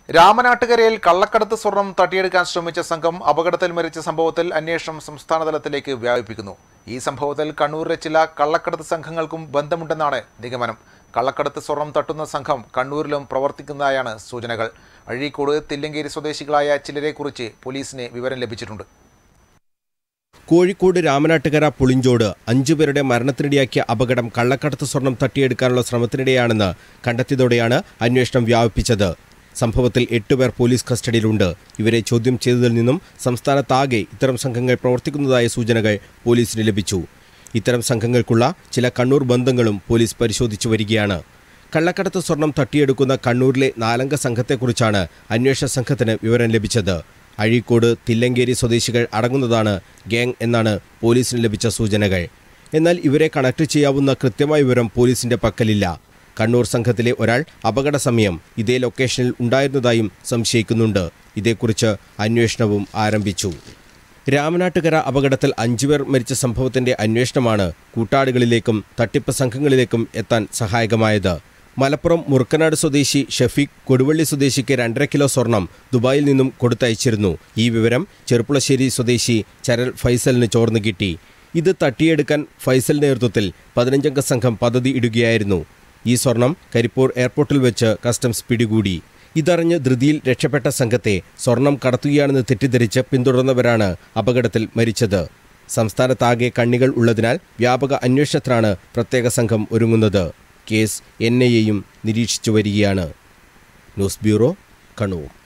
രാമനാട്ടുകരയിൽ കള്ളക്കടത്ത് സ്വർണം തട്ടിയെടുക്കാൻ ശ്രമിച്ച സംഘം അപകടത്തിൽ മരിച്ച സംഭവത്തിൽ അന്വേഷണം സംസ്ഥാനതലത്തിലേക്ക് വ്യാപിപ്പിക്കുന്നു ഈ സംഭവത്തിൽ കണ്ണൂരിലെ ചില കള്ളക്കടത്ത് സംഘങ്ങൾക്കും ബന്ധമുണ്ടെന്നാണ് നിഗമനം കള്ളക്കടത്ത് സ്വർണം തട്ടുന്ന സംഘം കണ്ണൂരിലും പ്രവർത്തിക്കുന്നതായാണ് സൂചനകൾ അഴീക്കോട് തില്ലങ്കേരി സ്വദേശികളായ ചിലരെക്കുറിച്ച് പോലീസിന് വിവരം ലഭിച്ചിട്ടുണ്ട് കോഴിക്കോട് രാമനാട്ടുകര പുളിഞ്ചോട് അഞ്ചുപേരുടെ മരണത്തിനിടയാക്കിയ അപകടം കള്ളക്കടത്ത് സ്വർണം തട്ടിയെടുക്കാനുള്ള ശ്രമത്തിനിടെയാണെന്ന് കണ്ടെത്തിയതോടെയാണ് അന്വേഷണം വ്യാപിപ്പിച്ചത് സംഭവത്തിൽ എട്ടുപേർ പോലീസ് കസ്റ്റഡിയിലുണ്ട് ഇവരെ ചോദ്യം ചെയ്തതിൽ നിന്നും സംസ്ഥാനത്താകെ ഇത്തരം സംഘങ്ങൾ പ്രവർത്തിക്കുന്നതായ സൂചനകൾ പോലീസിന് ലഭിച്ചു ഇത്തരം സംഘങ്ങൾക്കുള്ള ചില കണ്ണൂർ ബന്ധങ്ങളും പോലീസ് പരിശോധിച്ചു വരികയാണ് കള്ളക്കടത്ത് സ്വർണം തട്ടിയെടുക്കുന്ന കണ്ണൂരിലെ നാലംഗ സംഘത്തെക്കുറിച്ചാണ് അന്വേഷണ സംഘത്തിന് വിവരം ലഭിച്ചത് അഴീക്കോട് തില്ലങ്കേരി സ്വദേശികൾ അടങ്ങുന്നതാണ് ഗ്യാങ് എന്നാണ് പോലീസിന് ലഭിച്ച സൂചനകൾ എന്നാൽ ഇവരെ കണക്ട് ചെയ്യാവുന്ന കൃത്യമായ വിവരം പോലീസിന്റെ പക്കലില്ല കണ്ണൂർ സംഘത്തിലെ ഒരാൾ അപകട സമയം ഇതേ ലൊക്കേഷനിൽ ഉണ്ടായിരുന്നതായും സംശയിക്കുന്നുണ്ട് ഇതേക്കുറിച്ച് അന്വേഷണവും ആരംഭിച്ചു രാമനാട്ടുകര അപകടത്തിൽ അഞ്ചുപേർ മരിച്ച സംഭവത്തിന്റെ അന്വേഷണമാണ് കൂട്ടാളികളിലേക്കും തട്ടിപ്പ് സംഘങ്ങളിലേക്കും എത്താൻ സഹായകമായത് മലപ്പുറം മുറുക്കനാട് സ്വദേശി ഷഫീഖ് കൊടുവള്ളി സ്വദേശിക്ക് രണ്ടര കിലോ സ്വർണം ദുബായിൽ നിന്നും കൊടുത്തയച്ചിരുന്നു ഈ വിവരം ചെറുപ്പുളശ്ശേരി സ്വദേശി ചരൽ ഫൈസലിന് ചോർന്നു കിട്ടി ഇത് തട്ടിയെടുക്കാൻ ഫൈസൽ നേതൃത്വത്തിൽ പതിനഞ്ചംഗ സംഘം പദ്ധതി ഇടുകയായിരുന്നു ഈ സ്വർണം കരിപ്പൂർ എയർപോർട്ടിൽ വെച്ച് കസ്റ്റംസ് പിടികൂടി ഇതറിഞ്ഞ് ധൃതിയിൽ രക്ഷപ്പെട്ട സംഘത്തെ സ്വർണം കടത്തുകയാണെന്ന് തെറ്റിദ്ധരിച്ച് പിന്തുടർന്നവരാണ് അപകടത്തിൽ മരിച്ചത് സംസ്ഥാനത്താകെ കണ്ണികൾ ഉള്ളതിനാൽ വ്യാപക അന്വേഷണത്തിനാണ് പ്രത്യേക സംഘം ഒരുങ്ങുന്നത് കേസ് എൻ ഐ എയും നിരീക്ഷിച്ചു വരികയാണ് ന്യൂസ് ബ്യൂറോ കണ്ണൂർ